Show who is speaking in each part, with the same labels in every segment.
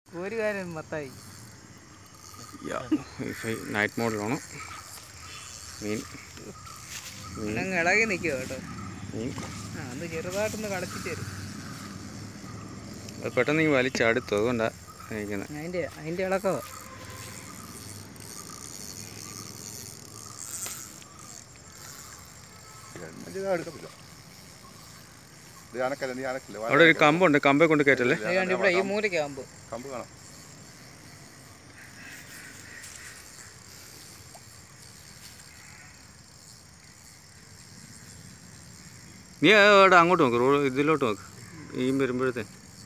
Speaker 1: ഒരു കാര്യം മത്തായി
Speaker 2: നൈറ്റ് മോഡിലാണ് മീൻ മീൻ
Speaker 1: അങ്ങ് ഇളകി നിൽക്കുക കേട്ടോ
Speaker 2: മീൻ
Speaker 1: ആ ഒന്ന് ചെറുതായിട്ടൊന്ന് കളിച്ചിട്ട് തരും
Speaker 2: അത് പെട്ടെന്ന് ഈ വലിച്ചടുത്തു അതുകൊണ്ടാണ് കഴിക്കുന്നത്
Speaker 1: അതിൻ്റെ അതിൻ്റെ ഇളക്കോ
Speaker 3: ഇത് എടുക്കത്തില്ല ഇത് അനക്കല്ല നീ അനക്കില്ല
Speaker 2: അവിടെ ഒരു കമ്പുണ്ട് കമ്പെ കൊണ്ട് കയറ്റല്ലേ
Speaker 1: അതുകൊണ്ട് ഇവിടെ ഈ മൂലയ്ക്കാകുമ്പോൾ
Speaker 3: കമ്പ് കാണാം
Speaker 2: നീ അവിടെ അങ്ങോട്ട് നോക്ക് റോഡ് ഇതിലോട്ട് നോക്ക് ഈ വരുമ്പോഴത്തെ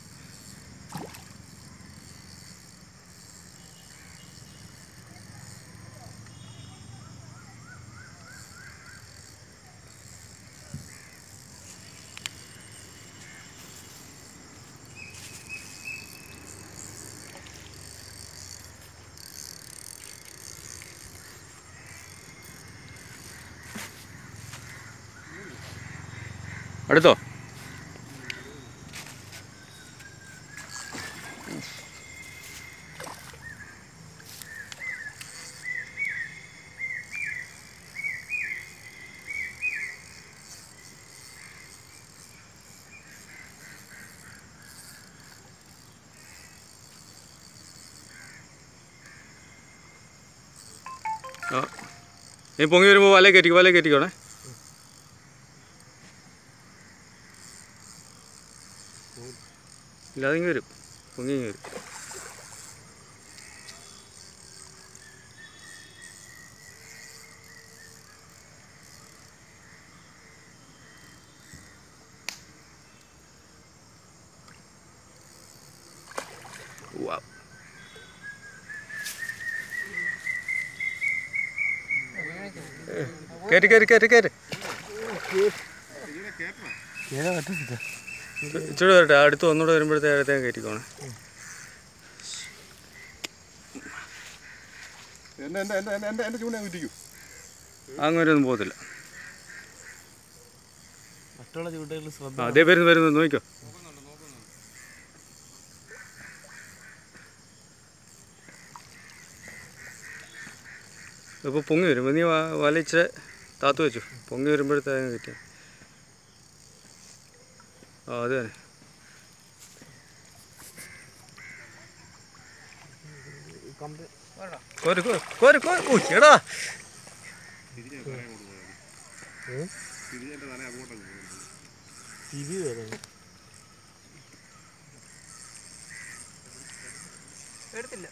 Speaker 2: അടുത്തോ ആ നീ പൊങ്ങി വരുമ്പോൾ വല കയറ്റിക്കോ വല കയറ്റിക്കോണേ ഇല്ലാതെ ഇങ്ങ് വരും പൊങ്ങി ഇങ്ങ് വരും Wow. കയറ്റി കയറ്റി കയറ്റി കയറ്റി ഇച്ചിരി വരട്ടെ അടുത്ത് ഒന്നുകൂടെ വരുമ്പോഴത്തേ അടുത്തേ കയറ്റിക്കോണേ
Speaker 3: എന്നെ എന്നെ എന്നെ എന്നെ എന്നെ എന്റെ ചൂണ്ട കുറ്റിക്കും
Speaker 2: അങ്ങനെ ഒന്നും പോകത്തില്ല
Speaker 4: മറ്റുള്ള ചൂണ്ടകളിൽ ശ്രദ്ധ
Speaker 2: ആ, അതേ വരുന്നു വരുന്നു നോക്കിക്കോ ഇപ്പോൾ പൊങ്ങി വരും നീ വ- വല ഇച്ചിരി താത്തു വെച്ചു പൊങ്ങി വരുമ്പോഴത്തേക്കും കിട്ടിയ ആ അത് തന്നെ
Speaker 4: കമ്പ്
Speaker 2: കോര് കോര് കോര് കോര് ഓ എടാ
Speaker 4: തിരി വരുന്നു
Speaker 1: എടുത്തില്ല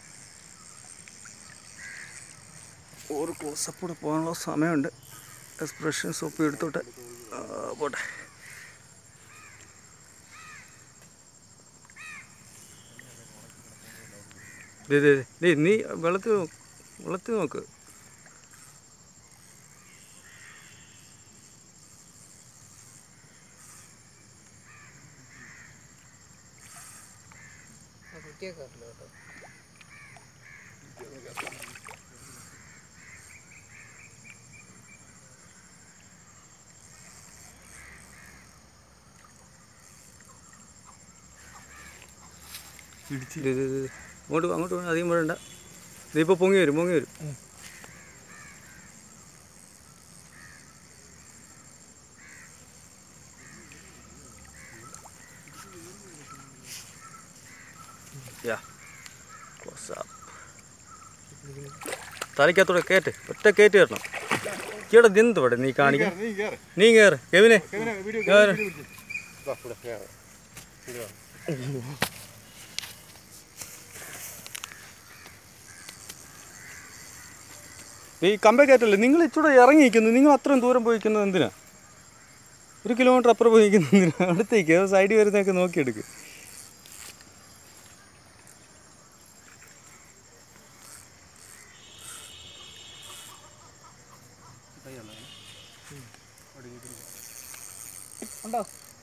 Speaker 2: ഒരു ക്ലോസപ്പ് കൂടെ പോകാനുള്ള സമയമുണ്ട് എക്സ്പ്രഷൻ സോപ്പ് എടുത്തോട്ടെ ആ, പോട്ടെ ദേ, ദേ, ദേ. ദേ, നീ വെള്ളത്തിൽ നോക്ക് വെള്ളത്തിൽ നോക്ക്
Speaker 1: കുറ്റിയൊക്കെ ഉണ്ടല്ലോ കേട്ടോ
Speaker 2: ദേ, ദേ, ദേ, ദേ. അങ്ങോട്ട് പോ, അങ്ങോട്ട് പോകണം അധികം വേണ്ട നീ ഇപ്പോൾ പൊങ്ങി വരും പൊങ്ങി വരും യാ ക്ലോസ് അപ്പ് തലയ്ക്കകത്തൂടെ കയറ്റ് ഒറ്റ കയറ്റി തരണം ഇവിടെ നിന്ന് ഇവിടെ നീ കാണിക്കാം
Speaker 3: നീ കേറ്
Speaker 2: നീ കയറ് കെവിനെ
Speaker 3: കെവിനെ വീഡിയോ
Speaker 2: കേറ്
Speaker 3: ദാ ഇവിടെ കേറ് ഇവിടെ
Speaker 2: ഈ കമ്പേ കയറ്റല്ലേ നിങ്ങൾ ഇച്ചിരി ഇറങ്ങി നിൽക്കുന്നു നിങ്ങൾ അത്രയും ദൂരം പോയിക്കുന്നത് എന്തിനാ ഒരു കിലോമീറ്റർ അപ്പുറം പോയിക്കുന്നത് എന്തിനാ അടുത്തേക്ക് സൈഡിൽ വരുന്നതൊക്കെ നോക്കിയെടുക്ക്
Speaker 1: ഉണ്ടോ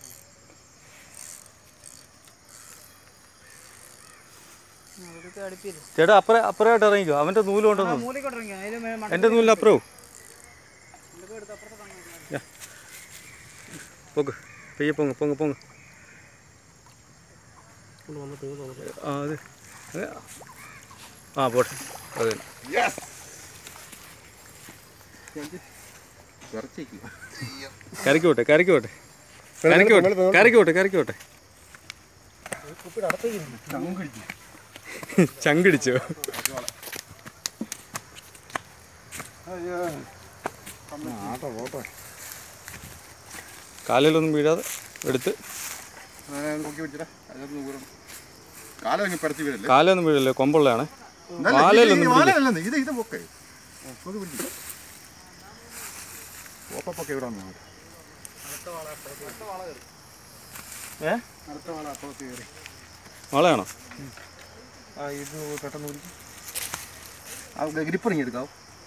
Speaker 1: അവിടുത്തെ അടുപ്പില്ല
Speaker 2: ചേട്ടാ അപ്പുറേ അപ്പുറമായിട്ട് ഇറങ്ങിക്കോ അവൻ്റെ നൂല് കൊണ്ടുവന്നു
Speaker 1: മൂലക്കോട്ടിറങ്ങി അതിൽ
Speaker 2: എൻ്റെ നൂലിന് അപ്പുറവും പൊക്ക് പെയ്യെ പൊങ്ങ് പൊങ്ങ് പൊങ്ങ്
Speaker 4: കൊണ്ട് വന്നിട്ട് ഇത് നോക്കാം.
Speaker 2: ആ അത് അത് ആ പോട്ടെ അതെ
Speaker 3: യെസ് ഇറച്ചേക്ക്
Speaker 2: കരയ്ക്ക് പോട്ടെ കരയ്ക്ക് പോട്ടെ കരയ്ക്ക് പോട്ടെ കരയ്ക്ക് പോട്ടെ കരയ്ക്ക് പോട്ടെ ചങ്കിടിച്ചോ കാലിലൊന്നും വീഴാതെ എടുത്ത്
Speaker 3: നോക്കി വെച്ചിട്ടാ അതൊന്ന് ഊരണം കാലം ഇങ്ങനെ പരത്തി വരല്ലേ
Speaker 2: കാലൊന്നും വീഴല്ലേ കൊമ്പുള്ളതാണ്
Speaker 3: ഇതല്ല, ഇത്
Speaker 2: വാലയിലൊന്നും
Speaker 3: ഈ
Speaker 2: പിടിക്കില്ല.
Speaker 3: വാലയല്ലെന്ന്, ഇത് ഇത് പൊക്കെ നോക്കി പിടിക്ക്. ഓപ്പപ്പൊക്കെ ഇവിടെ വന്നു
Speaker 4: ഏ
Speaker 3: അടുത്ത വാള അപ്പുറത്ത് കയറി
Speaker 2: വളയാണോ
Speaker 4: ആ ഇത് പെട്ടെന്ന് പിടിക്കും
Speaker 3: ആ ഗ്രിപ്പ് ഇറങ്ങി എടുക്കാം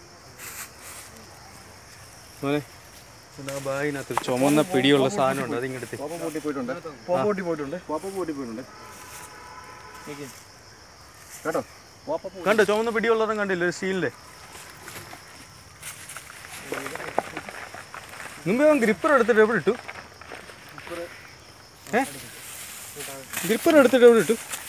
Speaker 2: മോനെ പിന്നെ ആ ബാഗിനകത്ത് ഒരു ചുമന്ന പിടിയുള്ള സാധനമുണ്ട് അതിങ്ങെടുത്ത്
Speaker 3: പോപ്പ പൂട്ടി പോയിട്ടുണ്ട്
Speaker 4: പോപ്പ് പൊട്ടി പോയിട്ടുണ്ട്
Speaker 3: പോപ്പ പൂട്ടി പോയിട്ടുണ്ട്
Speaker 4: നിക്ക്.
Speaker 3: കേട്ടോ
Speaker 2: കണ്ടോ ചുമന്ന പിടിയുള്ളതും കണ്ടില്ല ഒരു സ്റ്റീലിൻ്റെ മുമ്പേ അവൻ ഗ്രിപ്പർ എടുത്തിട്ട് എവിടെ ഇട്ടു ഏ ഗ്രിപ്പർ എടുത്തിട്ട് എവിടെ ഇട്ടു